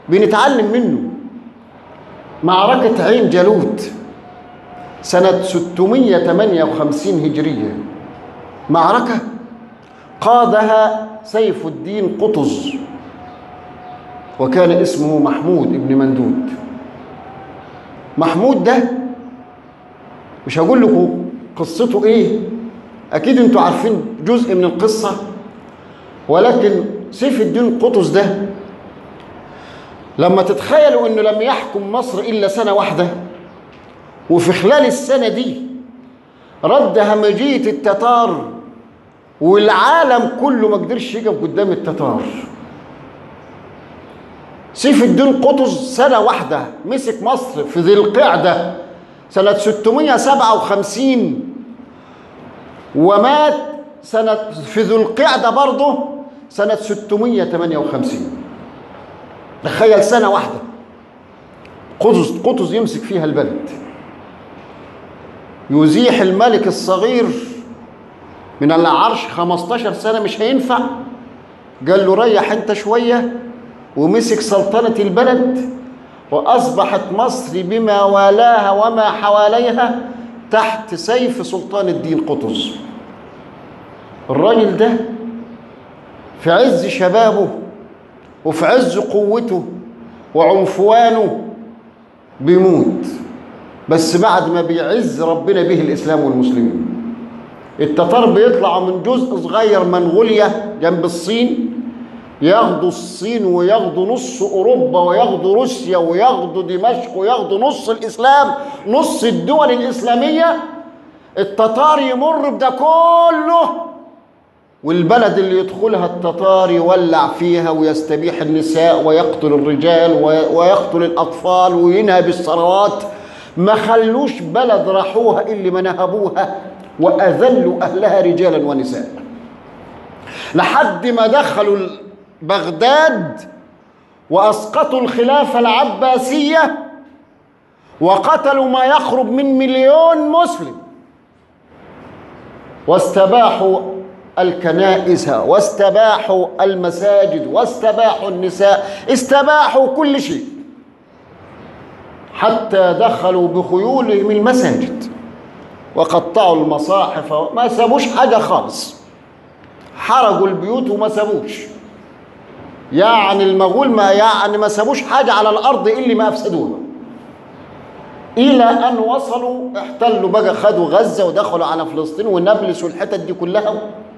بنتعلم منه معركة عين جالوت سنة 658 هجرية معركة قادها سيف الدين قطز وكان اسمه محمود ابن مندود محمود ده مش هقول لكم قصته ايه اكيد انتوا عارفين جزء من القصه ولكن سيف الدين قطز ده لما تتخيلوا انه لم يحكم مصر الا سنه واحده وفي خلال السنه دي رد همجيه التتار والعالم كله ما قدرش يقف قدام التتار سيف الدين قطز سنه واحده مسك مصر في ذي القعده سنه 657 ومات سنه في ذو القعده برضه سنه 658 تخيل سنة واحدة قطز قطز يمسك فيها البلد يزيح الملك الصغير من العرش 15 سنة مش هينفع قال له ريح انت شوية ومسك سلطنة البلد وأصبحت مصر بما والاها وما حواليها تحت سيف سلطان الدين قطز الراجل ده في عز شبابه وفي عز قوته وعنفوانه بيموت بس بعد ما بيعز ربنا به الاسلام والمسلمين التتار بيطلعوا من جزء صغير منغوليا جنب الصين ياخدوا الصين وياخدوا نص اوروبا وياخدوا روسيا وياخدوا دمشق وياخدوا نص الاسلام نص الدول الاسلاميه التتار يمر بده كله والبلد اللي يدخلها التتار يولع فيها ويستبيح النساء ويقتل الرجال ويقتل الأطفال وينهب الثروات ما خلوش بلد راحوها اللي ما نهبوها وأذلوا أهلها رجالا ونساء لحد ما دخلوا بغداد وأسقطوا الخلافة العباسية وقتلوا ما يقرب من مليون مسلم واستباحوا الكنائس واستباحوا المساجد واستباحوا النساء استباحوا كل شيء حتى دخلوا بخيولهم المساجد وقطعوا المصاحف ما سابوش حاجة خالص حرقوا البيوت وما سابوش يعني المغول ما يعني ما سابوش حاجة على الأرض إلا ما أفسدوها إلى أن وصلوا احتلوا بقى خدوا غزة ودخلوا على فلسطين ونابلس والحتت دي كلها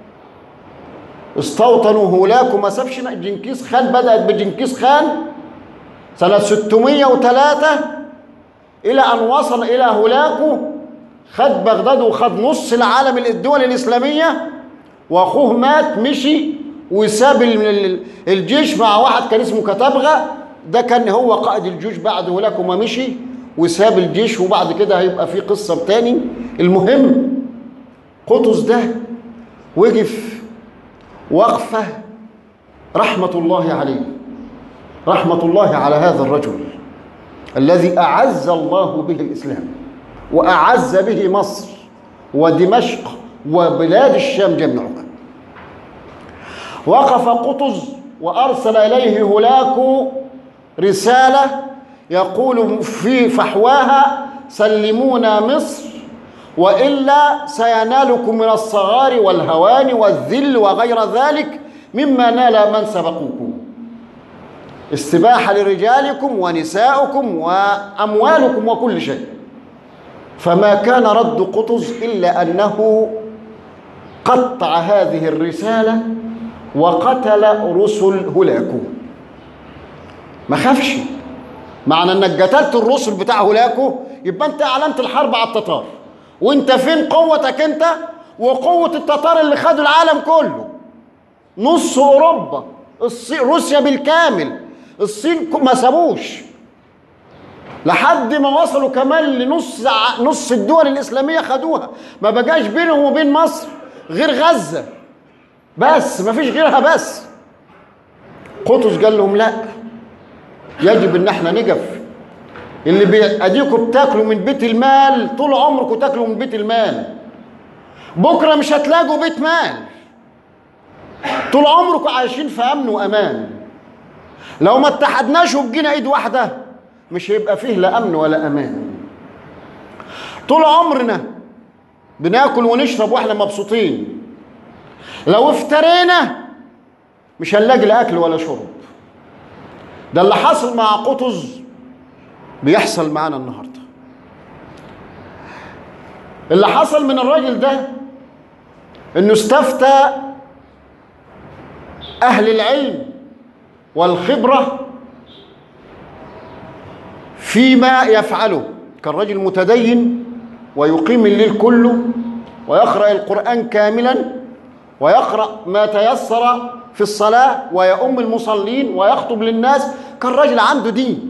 استوطنوا هولاك وما سابش جنكيز خان بدأت بجنكيز خان سنة 603 إلى أن وصل إلى هولاكو خد بغداد وخد نص العالم الدول الإسلامية وأخوه مات مشي وساب الجيش مع واحد كان اسمه كتبغة ده كان هو قائد الجيش بعد هولاكو ما مشي وساب الجيش وبعد كده هيبقى في قصة تاني المهم قطز ده وقف وقفة رحمة الله عليه رحمة الله على هذا الرجل الذي أعز الله به الإسلام وأعز به مصر ودمشق وبلاد الشام جميعها وقف قطز وأرسل إليه هولاكو رسالة يقول في فحواها سلمونا مصر والا سينالكم من الصغار والهوان والذل وغير ذلك مما نال من سبقوكم استباحه لرجالكم ونسائكم واموالكم وكل شيء فما كان رد قطز الا انه قطع هذه الرساله وقتل رسل هلاكو ما خافش معنى انك قتلت الرسل بتاع هلاكو يبقى انت اعلنت الحرب على التتار وانت فين قوتك انت وقوة التتار اللي خدوا العالم كله نص اوروبا الصين روسيا بالكامل الصين ما سابوش لحد ما وصلوا كمان لنص نص الدول الاسلاميه خدوها ما بقاش بينهم وبين مصر غير غزه بس ما فيش غيرها بس قطز قال لهم لا يجب ان احنا نقف اللي بيأديكم بتاكلوا من بيت المال طول عمركم تاكلوا من بيت المال بكره مش هتلاقوا بيت مال طول عمركم عايشين في امن وامان لو ما اتحدناش وبقينا ايد واحده مش هيبقى فيه لا امن ولا امان طول عمرنا بناكل ونشرب واحنا مبسوطين لو افترينا مش هنلاقي لا اكل ولا شرب ده اللي حصل مع قطز بيحصل معانا النهارده اللي حصل من الراجل ده انه استفتى اهل العلم والخبره فيما يفعله كان رجل متدين ويقيم الليل كله ويقرا القران كاملا ويقرا ما تيسر في الصلاه ويؤم المصلين ويخطب للناس كان رجل عنده دين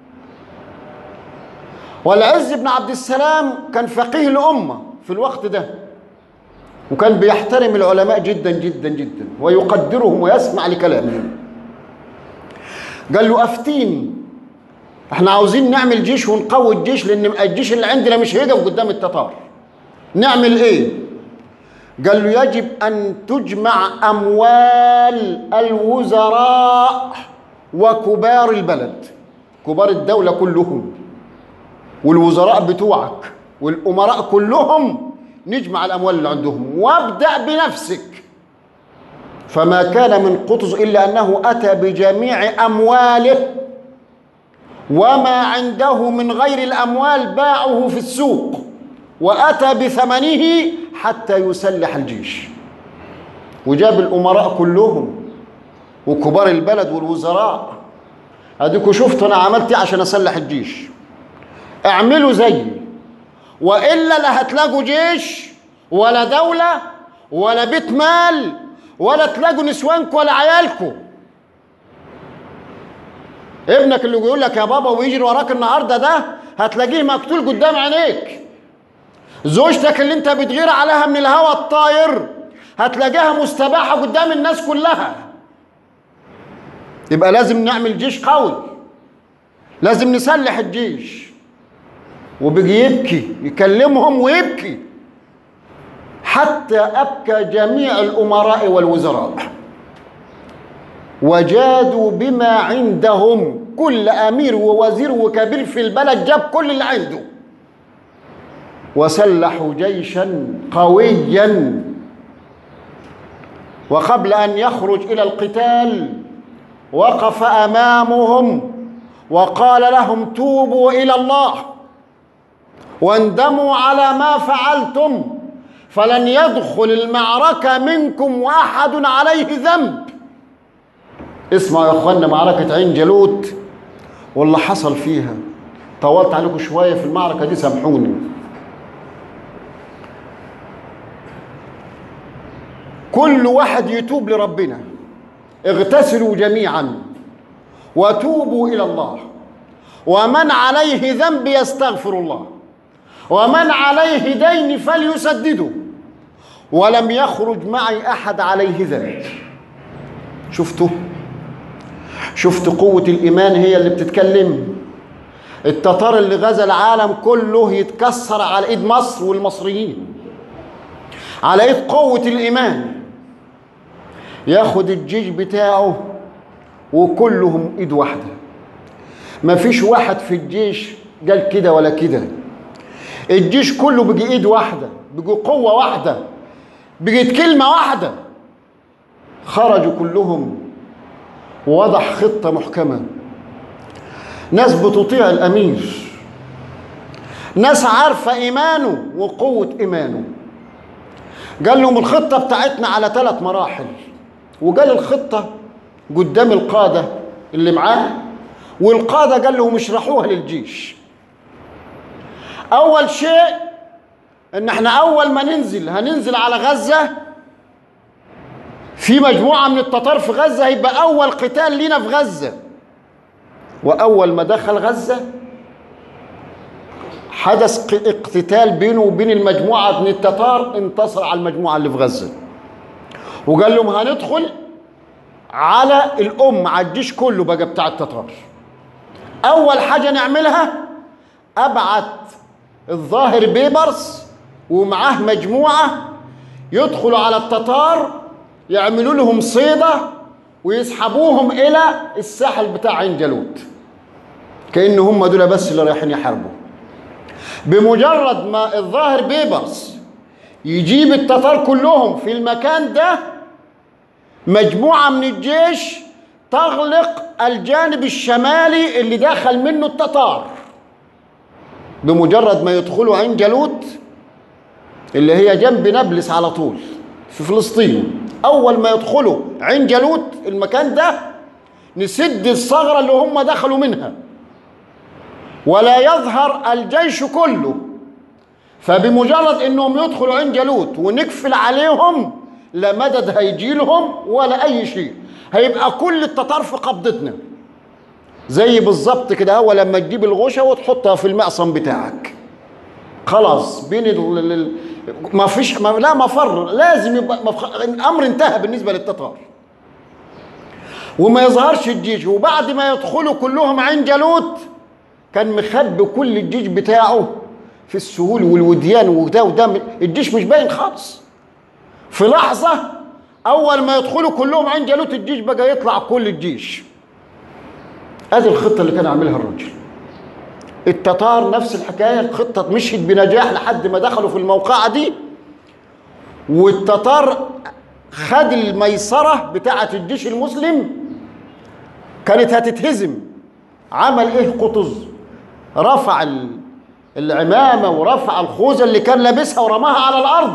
والعز بن عبد السلام كان فقيه الامه في الوقت ده وكان بيحترم العلماء جدا جدا جدا ويقدرهم ويسمع لكلامهم قال له افتيني احنا عاوزين نعمل جيش ونقوي الجيش لان الجيش اللي عندنا مش هيقف قدام التتار نعمل ايه قال له يجب ان تجمع اموال الوزراء وكبار البلد كبار الدوله كلهم والوزراء بتوعك والامراء كلهم نجمع الاموال اللي عندهم وابدا بنفسك فما كان من قطز الا انه اتى بجميع امواله وما عنده من غير الاموال باعه في السوق واتى بثمنه حتى يسلح الجيش وجاب الامراء كلهم وكبار البلد والوزراء اديكوا شفتوا انا عملت ايه عشان اسلح الجيش اعملوا زيي والا لا هتلاقوا جيش ولا دوله ولا بيت مال ولا تلاقوا نسوانكم ولا عيالكم ابنك اللي بيقول لك يا بابا ويجري وراك النهارده ده هتلاقيه مقتول قدام عينيك زوجتك اللي انت بتغير عليها من الهوى الطاير هتلاقيها مستباحه قدام الناس كلها يبقى لازم نعمل جيش قوي لازم نسلح الجيش وبيجي يبكي يكلمهم ويبكي حتى أبكى جميع الأمراء والوزراء وجادوا بما عندهم كل أمير ووزير وكبير في البلد جاب كل اللي عنده وسلحوا جيشا قويا وقبل أن يخرج إلى القتال وقف أمامهم وقال لهم توبوا إلى الله واندموا على ما فعلتم فلن يدخل المعركة منكم وأحد عليه ذنب اسمعوا يا اخوانا معركة عين جالوت واللي حصل فيها طولت عليكم شوية في المعركة دي سامحوني كل واحد يتوب لربنا اغتسلوا جميعا وتوبوا إلى الله ومن عليه ذنب يستغفر الله ومن عليه دين فليسدده ولم يخرج معي احد عليه ذنب شفتوا شفت قوة الإيمان هي اللي بتتكلم التتار اللي غزا العالم كله يتكسر على إيد مصر والمصريين على إيد قوة الإيمان ياخد الجيش بتاعه وكلهم إيد واحدة مفيش واحد في الجيش قال كده ولا كده الجيش كله بقي ايد واحده بقي قوه واحده بقت كلمه واحده خرجوا كلهم ووضع خطه محكمه ناس بتطيع الامير ناس عارفه ايمانه وقوه ايمانه قال لهم الخطه بتاعتنا على ثلاث مراحل وقال الخطه قدام القاده اللي معاه والقاده قال لهم اشرحوها للجيش اول شيء ان احنا اول ما ننزل هننزل على غزه في مجموعه من التتار في غزه هيبقى اول قتال لينا في غزه واول ما دخل غزه حدث اقتتال بينه وبين المجموعه من التتار انتصر على المجموعه اللي في غزه وقال لهم هندخل على الام على الجيش كله بقى بتاع التتار اول حاجه نعملها ابعت الظاهر بيبرس ومعاه مجموعة يدخلوا على التتار يعملوا لهم صيدة ويسحبوهم الى الساحل بتاع عين جالوت كأن هم دول بس اللي رايحين يحاربوا بمجرد ما الظاهر بيبرس يجيب التتار كلهم في المكان ده مجموعة من الجيش تغلق الجانب الشمالي اللي دخل منه التتار بمجرد ما يدخلوا عين جالوت اللي هي جنب نابلس على طول في فلسطين اول ما يدخلوا عين جالوت المكان ده نسد الثغره اللي هم دخلوا منها ولا يظهر الجيش كله فبمجرد انهم يدخلوا عين جالوت ونقفل عليهم لا مدد هيجي لهم ولا اي شيء هيبقى كل التتار في قبضتنا زي بالظبط كده هو لما تجيب الغوشه وتحطها في المعصم بتاعك خلاص بين ال... ال- ال- ما فيش ما لا مفر لازم يبقى مفخ... الامر انتهى بالنسبه للتتار وما يظهرش الجيش وبعد ما يدخلوا كلهم عين جالوت كان مخبي كل الجيش بتاعه في السهول والوديان وده وده الجيش مش باين خالص في لحظه اول ما يدخلوا كلهم عين جالوت الجيش بقى يطلع كل الجيش ادي الخطه اللي كان عاملها الرجل التتار نفس الحكايه الخطه مشيت بنجاح لحد ما دخلوا في الموقعه دي والتتار خد الميسره بتاعه الجيش المسلم كانت هتتهزم عمل ايه قطز رفع ال- العمامه ورفع الخوذه اللي كان لابسها ورماها على الارض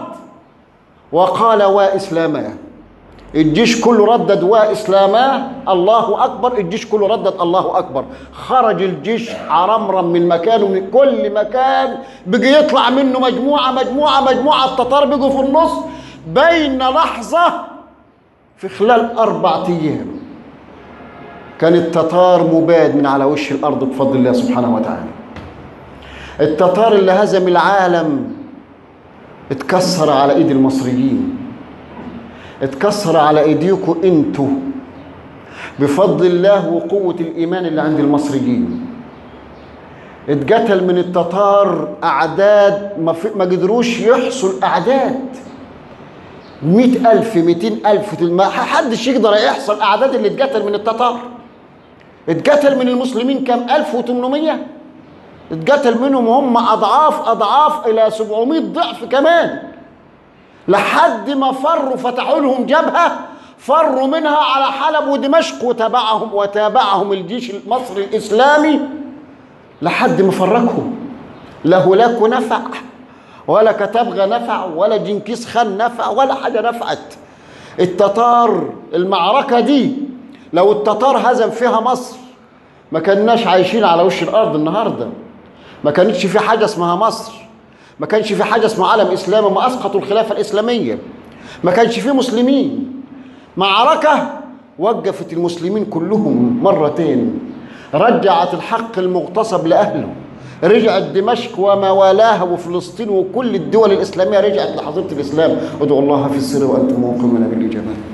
وقال واسلاما الجيش كله ردد واسلاما الله اكبر الجيش كله ردد الله اكبر خرج الجيش عرمرم من مكانه من كل مكان بقي يطلع منه مجموعه مجموعه مجموعه التتار بقوا في النص بين لحظه في خلال اربع ايام كان التتار مباد من على وش الارض بفضل الله سبحانه وتعالى التتار اللي هزم العالم اتكسر على ايد المصريين اتكسر على ايديكم انتوا بفضل الله وقوة الإيمان اللي عند المصريين اتقتل من التتار أعداد ما, في ما قدروش يحصل أعداد مئة ألف مئتين ألف ما حدش يقدر يحصل أعداد اللي اتقتل من التتار اتقتل من المسلمين كم ألف وتمنمية اتقتل منهم هم أضعاف أضعاف إلى سبعمائة ضعف كمان لحد ما فروا فتحوا لهم جبهة فروا منها على حلب ودمشق وتابعهم وتابعهم الجيش المصري الإسلامي لحد ما فرقهم لا هلاك نفع ولا كتبغى نفع ولا جنكيز خان نفع ولا حاجة نفعت التتار المعركة دي لو التتار هزم فيها مصر ما كناش عايشين على وش الأرض النهاردة ما كانتش في حاجة اسمها مصر ما كانش في حاجة اسمها عالم إسلامي ما أسقطوا الخلافة الإسلامية ما كانش في مسلمين معركة وقفت المسلمين كلهم مرتين رجعت الحق المغتصب لأهله رجعت دمشق وما والاها وفلسطين وكل الدول الإسلامية رجعت لحضرة الإسلام ادعوا الله في السر وأنتم موقنون بالإجابة